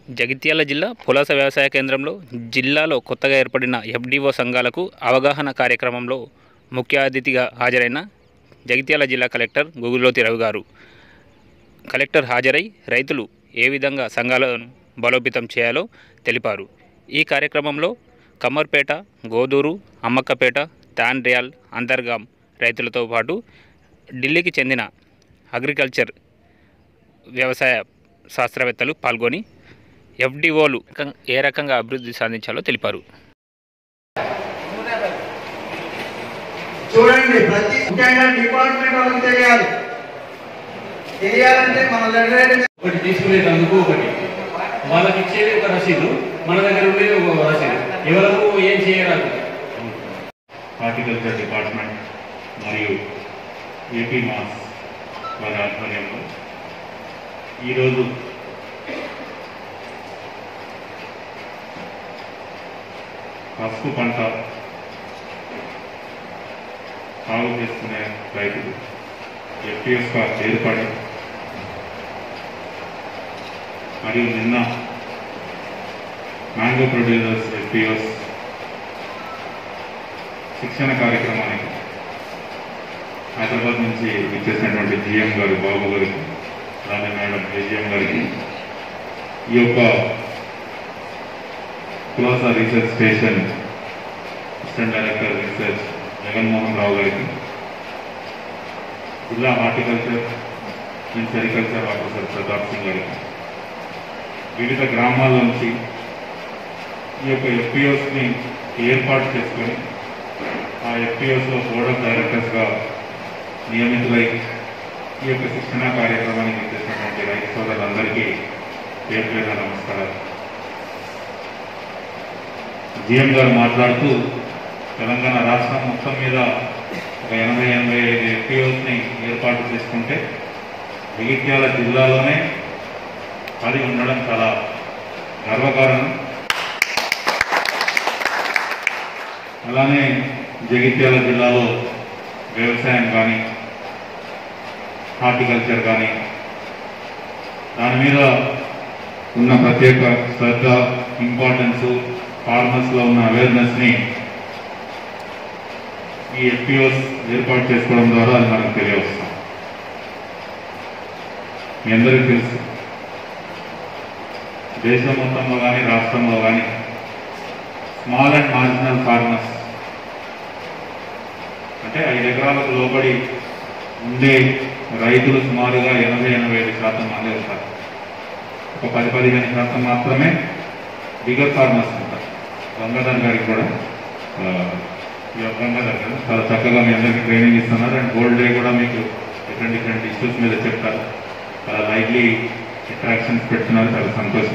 జగిత్యాల జిల్లా పులాస వ్యవసాయ కేంద్రంలో జిల్లాలో కొత్తగా ఏర్పడిన ఎఫ్డిఓ సంఘాలకు అవగాహన కార్యక్రమంలో ముఖ్య అతిథిగా హాజరైన జగిత్యాల జిల్లా కలెక్టర్ గుగులోతి రవి గారు కలెక్టర్ హాజరై రైతులు ఏ విధంగా సంఘాలను బలోపేతం చేయాలో తెలిపారు ఈ కార్యక్రమంలో కమ్మర్పేట గోదూరు అమ్మక్కపేట తాండ్రియాల్ అంతర్గాం రైతులతో పాటు ఢిల్లీకి చెందిన అగ్రికల్చర్ వ్యవసాయ శాస్త్రవేత్తలు పాల్గొని ఎఫ్డిఓలు ఏ రకంగా అభివృద్ధి సాధించాలో తెలిపారు చూడండి ప్రతి ముఖ్యంగా డిపార్ట్మెంట్ వాళ్ళకి తెలియాలి తెలియాలంటే మన లెటర్ ఒకటి తీసుకునేటందుకు ఒకటి వాళ్ళకి ఇచ్చేది ఒక రసీదు మన దగ్గర ఉండేది ఒక రసీదు ఎవరకు ఏం చేయరాదు హార్టికల్చర్ డిపార్ట్మెంట్ మరియు ఏపీ మాస్ వారి ఆధ్వర్యంలో ఈరోజు పసుపు పంట సాగు చేసుకునే రైతులు ఎఫ్పిఎస్గా ఏర్పడి మరియు నిన్న మ్యాంగో ప్రొడ్యూసర్స్ ఎఫ్పిఎస్ శిక్షణ కార్యక్రమానికి హైదరాబాద్ నుంచి ఇచ్చేసినటువంటి జిఎం గారు బాబు గారికి అలానే మేడం ఏజిఎం గారికి ఈ యొక్క కులాసా research station assistant director research Jaganmohan Rao గారికి జిల్లా horticulture and sericulture officer Pratap Singh గారికి వివిధ గ్రామాల నుంచి ఈ యొక్క ఎఫ్పిఓస్ని ఏర్పాటు చేసుకొని ఆ ఎఫ్పిఓస్లో బోర్డ్ ఆఫ్ డైరెక్టర్స్గా నియమితులై ఈ యొక్క శిక్షణ కార్యక్రమానికి చేసినటువంటి రైతు సోదరులందరికీ పేరు పేరున నమస్కారాలు జిఎం గారు మాట్లాడుతూ తెలంగాణ రాష్ట్రం మొత్తం మీద ఒక ఎనభై ఎనభై ఐదు ఎఫ్పిఓస్ని ఏర్పాటు చేసుకుంటే జగిత్యాల జిల్లాలోనే అది ఉండడం చాలా గర్వకారణం అలానే జగిత్యాల జిల్లాలో వ్యవసాయం కానీ హార్టికల్చర్ కానీ దాని మీద ఉన్న ప్రత్యేక శ్రద్ధ ఇంపార్టెన్స్ ఫార్మర్స్లో ఉన్న అవేర్నెస్ని ఈ ఎఫ్పిఓస్ ఏర్పాటు చేసుకోవడం ద్వారా అది మనకు తెలియవస్తాం మీ అందరికీ తెలుసు దేశం మొత్తంలో కానీ రాష్ట్రంలో కానీ స్మాల్ అండ్ మార్జినల్ ఫార్మర్స్ అంటే ఐదు ఎకరాలకు లోబడి ఉండే రైతులు సుమారుగా ఎనభై ఎనభై ఐదు శాతం మంది ఉంటారు ఒక పది పదిహేను శాతం మాత్రమే బిగర్ ఫార్మర్స్ ఉంటారు గంగాధర్ గారికి కూడా ఆ, ఈ యొక్క గంగాధర్ గారు చాలా చక్కగా మీ అందరికీ ట్రైనింగ్ ఇస్తున్నారు అండ్ గోల్డ్ డే కూడా మీకు డిఫరెంట్ డిఫరెంట్ ఇష్యూస్ మీద చెప్తారు చాలా లైట్లీ అట్రాక్షన్స్ పెడుతున్నారు చాలా సంతోషం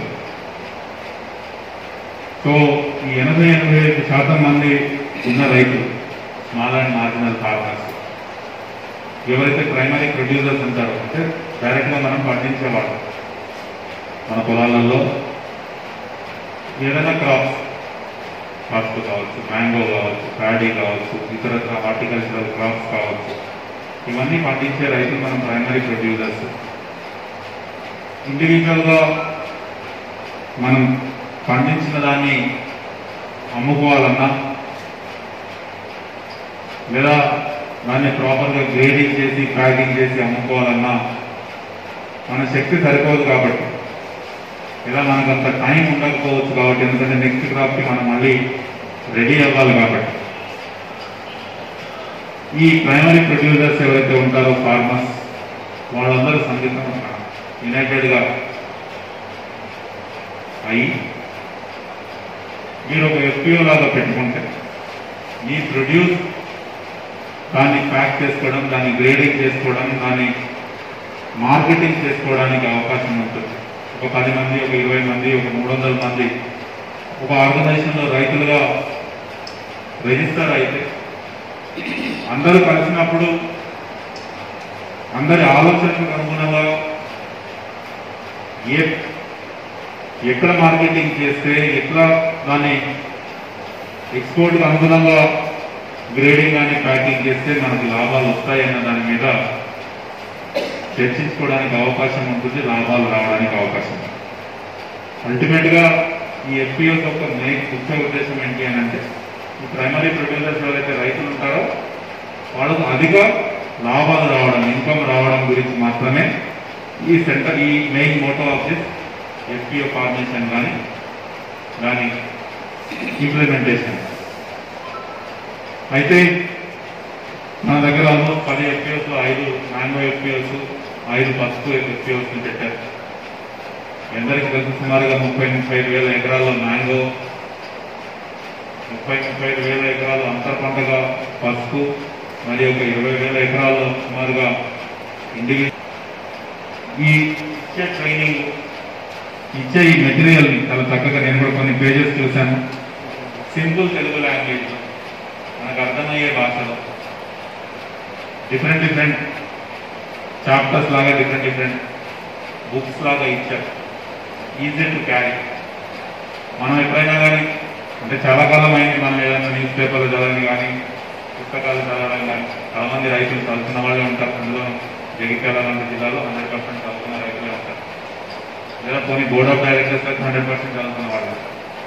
సో ఈ ఎనభై ఎనభై ఐదు శాతం మంది ఉన్న రైతులు స్మాల్ అండ్ మార్జినల్ ఫార్మర్స్ ఎవరైతే ప్రైమరీ ప్రొడ్యూసర్స్ ఉంటారో అంటే డైరెక్ట్గా మనం పండించేవాళ్ళం మన పొలాలలో ఏదైనా క్రాప్స్ పసుపు కావచ్చు మ్యాంగో కావచ్చు ప్యాడీ కావచ్చు ఇతర హార్టికల్చరల్ క్రాప్స్ కావచ్చు ఇవన్నీ పండించే రైతులు మనం ప్రైమరీ ప్రొడ్యూసర్స్ ఇండివిజువల్గా మనం పండించిన దాన్ని అమ్ముకోవాలన్నా లేదా దాన్ని ప్రాపర్గా గ్రేడింగ్ చేసి ప్యాకింగ్ చేసి అమ్ముకోవాలన్నా మన శక్తి సరిపోదు కాబట్టి ఇలా మనకు అంత టైం ఉండకపోవచ్చు కాబట్టి ఎందుకంటే నెక్స్ట్ క్రాప్కి మనం మళ్ళీ రెడీ అవ్వాలి కాబట్టి ఈ ప్రైమరీ ప్రొడ్యూసర్స్ ఎవరైతే ఉంటారో ఫార్మర్స్ వాళ్ళందరూ సంగీతం యునైటెడ్గా అయి మీరు ఒక ఎఫ్పిఓ లాగా పెట్టుకుంటే ఈ ప్రొడ్యూస్ దాన్ని ప్యాక్ చేసుకోవడం దాన్ని గ్రేడింగ్ చేసుకోవడం దాన్ని మార్కెటింగ్ చేసుకోవడానికి అవకాశం ఉంటుంది ఒక పది మంది ఒక ఇరవై మంది ఒక మూడు వందల మంది ఒక ఆర్గనైజేషన్లో రైతులుగా రిజిస్టర్ అయితే అందరూ కలిసినప్పుడు అందరి ఆలోచనలకు అనుగుణంగా ఏ ఎక్కడ మార్కెటింగ్ చేస్తే ఎట్లా దాన్ని ఎక్స్పోర్ట్కి అనుగుణంగా గ్రేడింగ్ కానీ ప్యాకింగ్ చేస్తే మనకు లాభాలు వస్తాయన్న దాని మీద చర్చించుకోవడానికి అవకాశం ఉంటుంది లాభాలు రావడానికి అవకాశం ఉంది అల్టిమేట్గా ఈ ఎఫ్పిఎస్ యొక్క మెయిన్ ముఖ్య ఉద్దేశం ఏంటి అని అంటే ఈ ప్రైమరీ ప్రొడ్యూసర్స్ ఎవరైతే రైతులు ఉంటారో వాళ్ళకు అధిక లాభాలు రావడం ఇన్కమ్ రావడం గురించి మాత్రమే ఈ సెంటర్ ఈ main motto of this FPO formation కానీ దాని ఇంప్లిమెంటేషన్ అయితే మన దగ్గర ఆల్మోస్ట్ పది ఎఫ్పిఓస్ ఐదు మ్యాంగో ఎఫ్పిఓస్ ఐదు పసుపు ఎఫ్పిఓస్ పెట్టారు ఎందరికి తెలుసు సుమారుగా ముప్పై ముప్పై ఐదు వేల ఎకరాల్లో మ్యాంగో ముప్పై ముప్పై ఐదు వేల ఎకరాలు అంతర్ పంటగా పసుపు మరియు ఒక ఇరవై వేల ఎకరాల్లో సుమారుగా ఇండివిజువల్ ఈ ఇచ్చే ట్రైనింగ్ ఇచ్చే ఈ మెటీరియల్ చాలా చక్కగా నేను కూడా కొన్ని పేజెస్ చూశాను సింపుల్ తెలుగు లాంగ్వేజ్ మనకు అర్థమయ్యే భాషలో డిఫరెంట్ డిఫరెంట్ చాప్టర్స్ లాగా డిఫరెంట్ డిఫరెంట్ బుక్స్ లాగా ఇచ్చారు ఈజీ టు క్యారీ మనం ఎప్పుడైనా కానీ అంటే చాలా కాలం అయింది మనం ఏదైనా న్యూస్ పేపర్లు చదవడం కానీ పుస్తకాలు చదవడం కానీ చాలా మంది రైతులు చదువుతున్న వాళ్ళే ఉంటారు అందులో జగిత్యాల లాంటి జిల్లాలో హండ్రెడ్ పర్సెంట్ చదువుతున్న రైతులే ఉంటారు లేదా కొన్ని బోర్డ్ ఆఫ్ డైరెక్టర్స్ అయితే హండ్రెడ్ పర్సెంట్ చదువుతున్న వాళ్ళు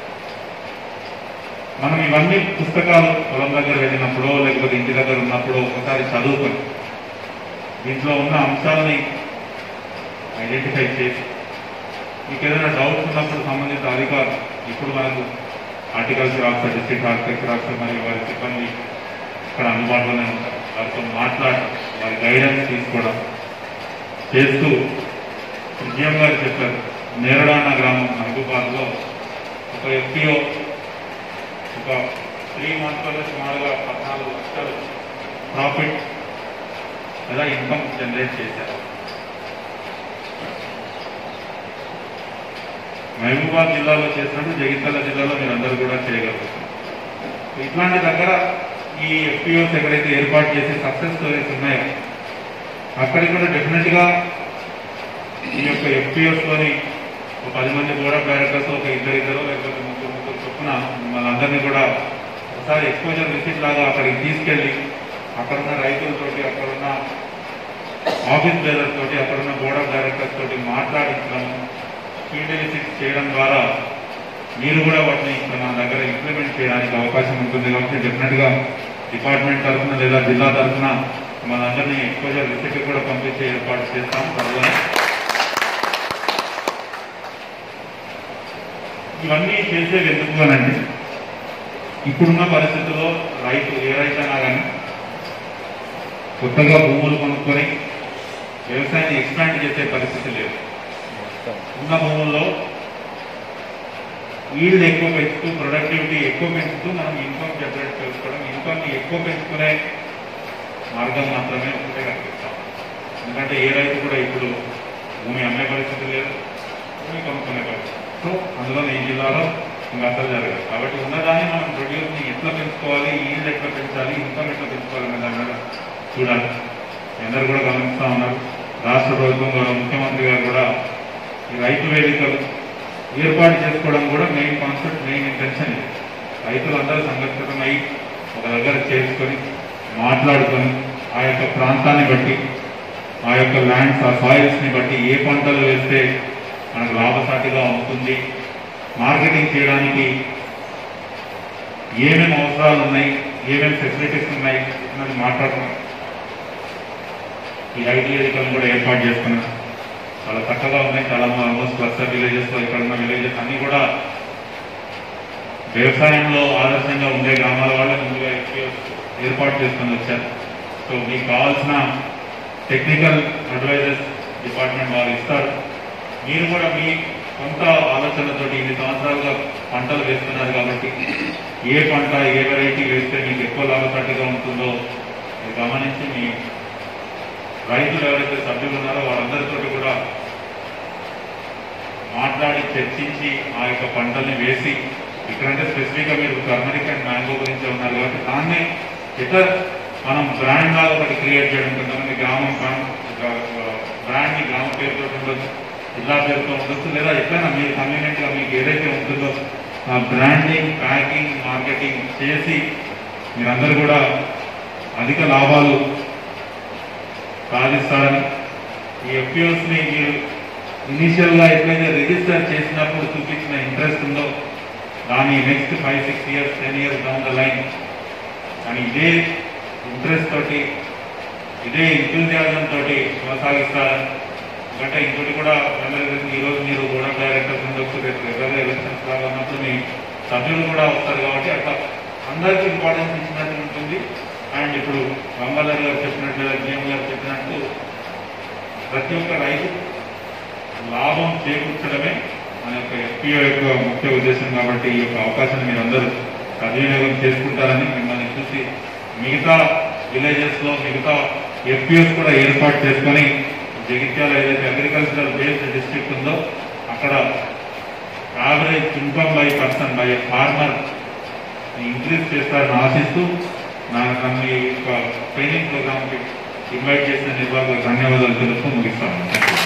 మనం ఇవన్నీ పుస్తకాలు పొలం దగ్గర వెళ్ళినప్పుడో లేకపోతే ఇంటి దగ్గర ఉన్నప్పుడో ఒకసారి చదువుకొని దీంట్లో ఉన్న అంశాలని ఐడెంటిఫై చేసి మీకు ఏదైనా డౌట్స్ ఉన్నప్పుడు సంబంధిత అధికారులు ఇప్పుడు మనకు horticulture officer district horticulture officer మరియు వారి సిబ్బంది ఇక్కడ అందుబాటులోనే ఉంటారు వారితో మాట్లాడి వారి గైడెన్స్ తీసుకోవడం చేస్తూ విజయం గారు చెప్పారు నేరడాన గ్రామం మహబూబాద్లో ఒక ఎఫ్పిఓ ఒక త్రీ మంత్స్లో సుమారుగా పద్నాలుగు లక్షలు ప్రాఫిట్ లేదా ఇన్కమ్ జనరేట్ చేశారు మహబూబాద్ జిల్లాలో చేసినట్టు జగిత్యాల జిల్లాలో మీరు అందరూ కూడా చేయగలుగుతారు ఇట్లాంటి దగ్గర ఈ ఎఫ్పిఓస్ ఎక్కడైతే ఏర్పాటు చేసి సక్సెస్ స్టోరీస్ ఉన్నాయో అక్కడికి కూడా డెఫినెట్ గా ఈ యొక్క ఎఫ్పిఓస్ లోని ఒక పది మంది బోర్డ్ ఆఫ్ డైరెక్టర్స్ ఒక ఇద్దరు ఇద్దరు లేకపోతే ముగ్గురు ముగ్గురు చొప్పున మనందరినీ కూడా ఒకసారి ఎక్స్పోజర్ విజిట్ లాగా అక్కడికి తీసుకెళ్ళి అక్కడున్న రైతులతోటి అక్కడున్న ఆఫీస్ బేరర్స్ తోటి అక్కడున్న బోర్డ్ ఆఫ్ డైరెక్టర్స్ తోటి మాట్లాడించడం ఫీల్డ్ విజిట్స్ చేయడం ద్వారా మీరు కూడా వాటిని ఇక్కడ మన దగ్గర ఇంప్లిమెంట్ చేయడానికి అవకాశం ఉంటుంది కాబట్టి డెఫినెట్ గా డిపార్ట్మెంట్ తరఫున లేదా జిల్లా తరఫున మనందరినీ ఎక్స్పోజర్ విజిట్ కూడా పంపించే ఏర్పాటు చేస్తాం త్వరలో ఇవన్నీ చేసేది ఎందుకు అనండి ఇప్పుడున్న పరిస్థితుల్లో రైతు ఏ రైతైనా కానీ కొత్తగా భూములు కొనుక్కొని వ్యవసాయాన్ని ఎక్స్పాండ్ చేసే పరిస్థితి లేదు ఉన్న భూముల్లో ఈల్డ్ ఎక్కువ పెంచుతూ ప్రొడక్టివిటీ ఎక్కువ పెంచుతూ మనం ఇన్కమ్ జనరేట్ చేసుకోవడం ఇన్కమ్ ఎక్కువ పెంచుకునే మార్గం మాత్రమే ఒకటే కనిపిస్తాం ఎందుకంటే ఏ రైతు కూడా ఇప్పుడు భూమి అమ్మే పరిస్థితి లేదు భూమి కొనుక్కునే పరిస్థితి సో అందులో ఈ జిల్లాలో ఇంకా అసలు జరగదు కాబట్టి ఉన్నదాన్ని మనం ప్రొడ్యూస్ని ఎట్లా పెంచుకోవాలి ఈల్డ్ ఎట్లా పెంచాలి ఇన్కమ్ ఎట్లా పెంచుకోవాలి అనే దాని మీద చూడాలి మీ అందరూ కూడా గమనిస్తూ ఉన్నారు రాష్ట్ర ప్రభుత్వం గౌరవ ముఖ్యమంత్రి గారు కూడా ఈ రైతు వేదికలు ఏర్పాటు చేసుకోవడం కూడా మెయిన్ కాన్సెప్ట్ మెయిన్ ఇంటెన్షన్ ఇది. రైతులందరూ సంఘటితమై ఒక దగ్గర చేసుకొని మాట్లాడుకొని ఆ యొక్క ప్రాంతాన్ని బట్టి ఆ యొక్క ల్యాండ్స్ ఆ సాయిల్స్ ని బట్టి ఏ పంటలు వేస్తే మనకు లాభసాటిగా ఉంటుంది మార్కెటింగ్ చేయడానికి ఏమేమి అవసరాలు ఉన్నాయి ఏమేమి ఫెసిలిటీస్ ఉన్నాయి అన్నది మాట్లాడుకున్నాం ఈ ఐటీ వేదికలను కూడా ఏర్పాటు చేసుకున్నాం చాలా చక్కగా ఉన్నాయి చాలా ఆల్మోస్ట్ క్లస్టర్ విలేజెస్ లో ఇక్కడ ఉన్న విలేజెస్ అన్ని కూడా వ్యవసాయంలో ఆదర్శంగా ఉండే గ్రామాల వాళ్ళే ముందుగా ఎక్స్పీరియన్స్ ఏర్పాటు చేసుకొని వచ్చారు సో మీకు కావాల్సిన టెక్నికల్ అడ్వైజర్స్ డిపార్ట్మెంట్ వారు ఇస్తారు మీరు కూడా మీ సొంత ఆలోచనలతోటి ఇన్ని సంవత్సరాలుగా పంటలు వేస్తున్నారు కాబట్టి ఏ పంట ఏ వెరైటీ వేస్తే మీకు ఎక్కువ లాభసాటిగా ఉంటుందో మీరు గమనించి మీ రైతులు ఎవరైతే సభ్యులు ఉన్నారో వాళ్ళందరితో కూడా మాట్లాడి చర్చించి ఆ యొక్క పంటల్ని వేసి ఇక్కడంటే స్పెసిఫిక్గా మీరు టర్మరిక్ అండ్ మ్యాంగో గురించి ఉన్నారు కాబట్టి దాన్ని ఎట్లా మనం బ్రాండ్ లాగా ఒకటి క్రియేట్ చేయడం కొంతమంది గ్రామం బ్రాండ్ ని గ్రామ పేరుతో ఉండొచ్చు జిల్లా పేరుతో ఉండొచ్చు లేదా ఎట్లైనా మీరు కన్వీనియంట్ గా మీకు ఏదైతే ఉంటుందో ఆ బ్రాండింగ్ ప్యాకింగ్ మార్కెటింగ్ చేసి మీరందరూ కూడా అధిక లాభాలు సాధిస్తారని ఈ ఎఫ్పిఓస్ ని మీరు ఇనీషియల్ గా ఎప్పుడైతే రిజిస్టర్ చేసినప్పుడు చూపించిన ఇంట్రెస్ట్ ఉందో దాని next five six years ten years down the line కానీ ఇదే ఇంట్రెస్ట్ తోటి ఇదే ఇంటూజియాజం తోటి కొనసాగిస్తారు ఎందుకంటే ఇంకోటి కూడా అందరికీ ఈ రోజు మీరు బోర్డ్ ఆఫ్ డైరెక్టర్స్ ఉండొచ్చు రేపు రెగ్యులర్ ఎలక్షన్స్ లాగా ఉన్నప్పుడు మీ సభ్యులు కూడా వస్తారు కాబట్టి అట్లా అందరికీ ఇంపార్టెన్స్ ఇచ్చినట్టు ఉంటుంది అండ్ ఇప్పుడు గంగాధర్ గారు చెప్పినట్లు లేదా జిఎం గారు చెప్పినట్టు ప్రతి ఒక్క రైతు లాభం చేకూర్చడమే మన యొక్క ఎఫ్పిఓ యొక్క ముఖ్య ఉద్దేశం కాబట్టి ఈ యొక్క అవకాశాన్ని మీరు అందరూ సద్వినియోగం చేసుకుంటారని మిమ్మల్ని చూసి మిగతా విలేజెస్ లో మిగతా ఎఫ్పిఓస్ కూడా ఏర్పాటు చేసుకొని జగిత్యాల ఏదైతే అగ్రికల్చరల్ బేస్డ్ డిస్ట్రిక్ట్ ఉందో అక్కడ average income by person by farmer increase చేస్తారని ఆశిస్తూ నా నన్ను ఈ యొక్క ట్రైనింగ్ ప్రోగ్రామ్కి ఇన్వైట్ చేసిన నిర్వాహకులకు ధన్యవాదాలు తెలుస్తూ ముగిస్తాను